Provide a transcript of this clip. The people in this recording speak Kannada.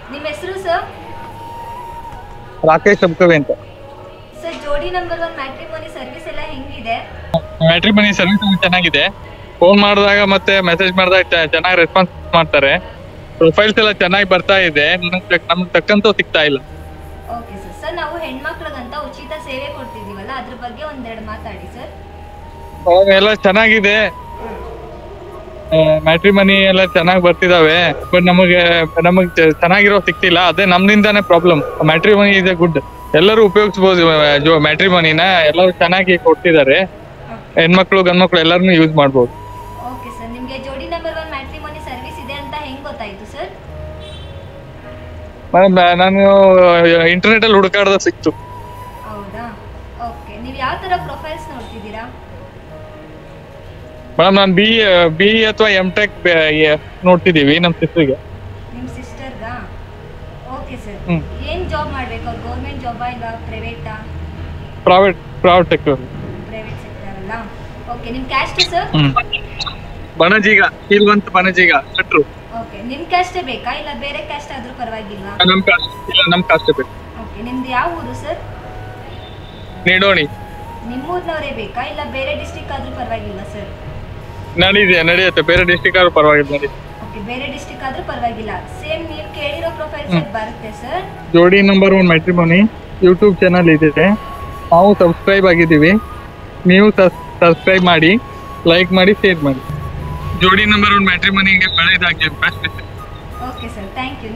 ನಿಮ್ಮ ಹೆಸರು ಸರ್ ರಾಕೇಶ್ ಸಬ್ಕವಿ ಅಂತ sir Jodi number one matrimony service ಎಲ್ಲ ಹೆಂಗಿದೆ ಮ್ಯಾಟ್ರಿ ಮನಿ ಸರ್ವಿಸ್ ಚೆನ್ನಾಗಿದೆ ಫೋನ್ ಮಾಡಿದಾಗ ಮತ್ತೆ ಮೆಸೇಜ್ ಮಾಡಿದಾಗ ಚೆನ್ನಾಗಿ ರೆಸ್ಪಾನ್ಸ್ ಮಾಡ್ತಾರೆ ಪ್ರೊಫೈಲ್ಸ್ ಎಲ್ಲ ಚೆನ್ನಾಗಿ ಬರ್ತಾ ಇದೆ ನಮ್ಗೆ ನಮ್ಗೆ ತಕ್ಕಂತೂ ಸಿಗ್ತಾ ಇಲ್ಲ ಓಕೆ ಸರ್ ಸರ್ ನಾವು ಹೆಣ್ಮಕ್ಳಿಗಂತ ಉಚಿತ ಸೇವೆ ಕೊಡ್ತಿದ್ದೀವಲ್ಲ ಅದ್ರ ಬಗ್ಗೆ ಒಂದೆರಡು ಮಾತಾಡಿ ಸರ್ ಅವಾಗ ಎಲ್ಲ ಚೆನ್ನಾಗಿದೆ ಮ್ಯಾಟ್ರಿ ಮನಿ ಎಲ್ಲ ಚೆನ್ನಾಗಿ ಬರ್ತಿದಾವೆ ಬಟ್ ನಮಗೆ ನಮಗೆ ಚೆನ್ನಾಗಿರೋ ಸಿಗ್ತಿಲ್ಲ ಅದೇ ನಮ್ದಿಂದಾನೇ ಪ್ರಾಬ್ಲಮ್ ಮ್ಯಾಟ್ರಿ ಮನಿ ಇದೆ ಗುಡ್ ಎಲ್ಲರೂ ಉಪಯೋಗಿಸ್ಬೋದು ಮ್ಯಾಟ್ರಿ ಮನಿನ ಎಲ್ಲರೂ ಚೆನ್ನಾಗಿ ಕೊಡ್ತಿದ್ದಾರೆ ಹೆಣ್ಮಕ್ಳು ಗಂಡ್ಮಕ್ಳು ಎಲ್ಲರನ್ನೂ ಯೂಸ್ ಮಾಡ್ಬೋದು ಓಕೆ ಸರ್ ನಿಮಗೆ ಜೋಡಿ ನಂಬರ್ ಒನ್ ಮ್ಯಾಟ್ರಿಮೋನಿ ಸರ್ವಿಸ್ ಇದೆ ಅಂತ ಹೆಂಗ್ ಗೊತ್ತಾಯ್ತು ಸರ್ ಮೇಡಮ್ ನಾನು ಇಂಟರ್ನೆಟ್ ಅಲ್ಲಿ ಹುಡುಕಾಡ್ದ ಸಿಕ್ತು ಹೌದಾ ಓಕೆ ನೀವು ಯಾವ ಥರ ಪ್ರೊಫೈಲ್ಸ್ ನೋಡ್ತಿದ್ದೀರಾ ಮೇಡಮ್ ನಾನು ಬಿ ಬಿ ಅಥವಾ ಎಂ ಟೆಕ್ ನೋಡ್ತಿದೀವಿ ನಮ್ಮ ಸಿಸ್ಟರ್ಗೆ ನಿಮ್ಮ ಸಿಸ್ಟರ್ಗಾ ಓಕೆ ಸರ್ ಹ್ಮ್. ಏನು ಜಾಬ್ ಮಾಡಬೇಕು ಅವ್ರು ಗೌರ್ಮೆಂಟ್ ಜಾಬಾ ಇಲ್ಲ ಪ್ರೈವೇಟಾ private private tech private sector ಅಲ್ಲ ಓಕೆ ನಿಮ್ಮ ಕ್ಯಾಸ್ಟ್ ಸರ್ ಹ್ಮ್ ಬಣಜೀಗ ಇಲ್ವಂತ ಬಣಜೀಗ ಕಟ್ರು ಓಕೆ ನಿಮ್ಮ ಕ್ಯಾಸ್ಟೇ ಬೇಕಾ ಇಲ್ಲ ಬೇರೆ ಕ್ಯಾಸ್ಟ್ ಆದರೂ ಪರವಾಗಿಲ್ವಾ ನಮ್ ಕಾಸ್ಟ್ ಇಲ್ಲ ನಮ್ ಕಾಸ್ಟ್ ಬೇಕು ಓಕೆ ನಿಮ್ದು ಯಾವ ಊರು ಸರ್ ನಿಡೋಣಿ ನಿಮ್ಮೂರಿನವರೇ ಬೇಕಾ ಇಲ್ಲ ಬೇರೆ ಡಿಸ್ಟಿಕ್ ಆದರೂ ಪರವಾಗಿಲ್ಲ ಸರ್ ನಡೀದೆ ನಡೆಯುತ್ತೆ ಬೇರೆ ಡಿಸ್ಟಿಕ್ ಆದ್ರೂ ಪರವಾಗಿಲ್ಲ ನಡಿ ಓಕೆ ಬೇರೆ ಡಿಸ್ಟಿಕ್ ಆದರೂ ಪರವಾಗಿಲ್ಲ ಸೇಮ್ ನೀವು ಕೇಳಿರೋ ಪ್ರೊಫೈಲ್ಸ್ ಬರುತ್ತೆ sir Jodi number one matrimony YouTube channel ಇದೆ ನಾವು ಸಬ್ಸ್ಕ್ರೈಬ್ ಆಗಿದ್ದೀವಿ ನೀವು ಸಬ್ಸ್ಕ್ರೈಬ್ ಮಾಡಿ ಲೈಕ್ ಮಾಡಿ ಶೇರ್ ಮಾಡಿ ಜೋಡಿ ನಂಬರ್ ಒನ್ ಮ್ಯಾಟ್ರಿಮೋನಿಗೆ ಬೆಳೆದಾಗಿ best okay sir thank you